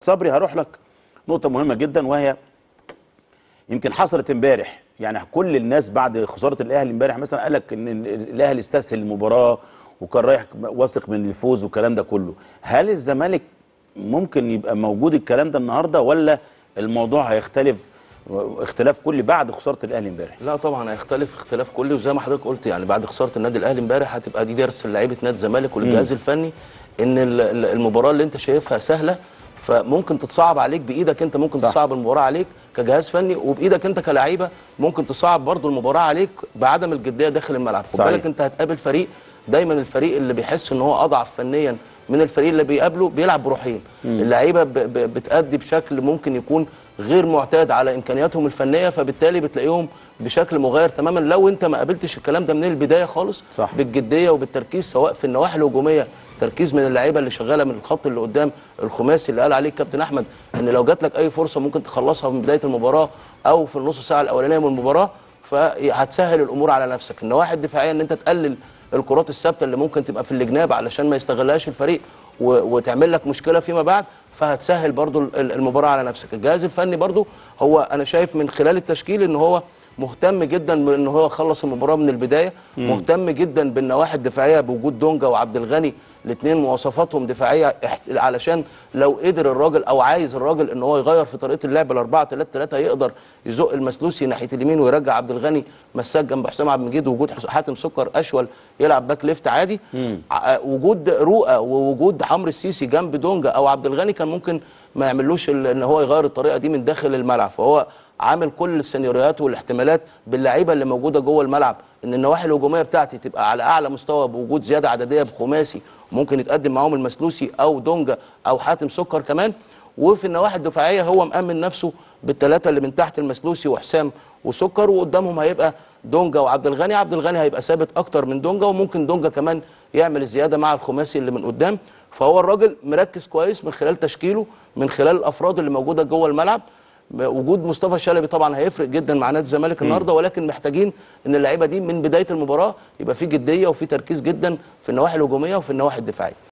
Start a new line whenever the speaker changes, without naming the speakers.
صبري هروح لك نقطه مهمه جدا وهي يمكن حصلت امبارح يعني كل الناس بعد خساره الاهلي امبارح مثلا قال لك ان الاهلي استسهل المباراه وكان رايح واثق من الفوز والكلام ده كله هل الزمالك ممكن يبقى موجود الكلام ده النهارده ولا الموضوع هيختلف اختلاف كلي بعد خساره الاهلي امبارح
لا طبعا هيختلف اختلاف كلي وزي ما حضرتك قلت يعني بعد خساره النادي الاهلي امبارح هتبقى دي درس لعيبه نادي الزمالك وللجهاز الفني ان ال- ال- المباراه اللي انت شايفها سهله فممكن تتصعب عليك بايدك انت ممكن
صح.
تصعب المباراه عليك كجهاز فني وبايدك انت كلعيبه ممكن تصعب برضو المباراه عليك بعدم الجديه داخل الملعب خد
صحيح.
بالك انت هتقابل فريق دايما الفريق اللي بيحس ان هو اضعف فنيا من الفريق اللي بيقابله بيلعب بروحين اللعيبه ب- ب- بتأدي بشكل ممكن يكون غير معتاد على امكانياتهم الفنيه فبالتالي بتلاقيهم بشكل مغاير تماما لو انت ما قابلتش الكلام ده من البدايه خالص
صح.
بالجديه وبالتركيز سواء في النواحي الهجوميه تركيز من اللعيبه اللي شغاله من الخط اللي قدام الخماسي اللي قال عليه الكابتن احمد ان لو جات لك اي فرصه ممكن تخلصها من بدايه المباراه او في النص ساعه الاولانيه من المباراه فهتسهل الامور على نفسك النواحي الدفاعيه ان انت تقلل الكرات الثابته اللي ممكن تبقى في الجناب علشان ما يستغلهاش الفريق و- وتعمل لك مشكله فيما بعد فهتسهل برضو ال- ال- المباراه على نفسك الجهاز الفني برضو هو انا شايف من خلال التشكيل ان هو مهتم جدا بان هو يخلص المباراه من البدايه مهتم جدا بالنواحي الدفاعيه بوجود دونجا وعبد الغني الاثنين مواصفاتهم دفاعيه احت- علشان لو قدر الراجل او عايز الراجل ان هو يغير في طريقه اللعب ال 4 3 3 يقدر يزق المسلوسي ناحيه اليمين ويرجع عبد الغني مساك جنب حسام عبد المجيد ووجود حس- حاتم سكر اشول يلعب باك ليفت عادي ع- وجود رؤى ووجود حمر السيسي جنب دونجا او عبد الغني كان ممكن ما يعملوش ال- ان هو يغير الطريقه دي من داخل الملعب فهو عامل كل السيناريوهات والاحتمالات باللعيبه اللي موجوده جوه الملعب ان النواحي الهجوميه بتاعتي تبقى على اعلى مستوى بوجود زياده عدديه بخماسي ممكن يتقدم معاهم المسلوسي او دونجا او حاتم سكر كمان وفي النواحي الدفاعيه هو مأمن نفسه بالثلاثه اللي من تحت المسلوسي وحسام وسكر وقدامهم هيبقى دونجا وعبد الغني عبد الغني هيبقى ثابت اكتر من دونجا وممكن دونجا كمان يعمل الزياده مع الخماسي اللي من قدام فهو الراجل مركز كويس من خلال تشكيله من خلال الافراد اللي موجوده جوه الملعب وجود مصطفى شلبي طبعا هيفرق جدا مع نادي الزمالك النهارده ولكن محتاجين ان اللعيبه دي من بدايه المباراه يبقى في جديه وفي تركيز جدا في النواحي الهجوميه وفي النواحي الدفاعيه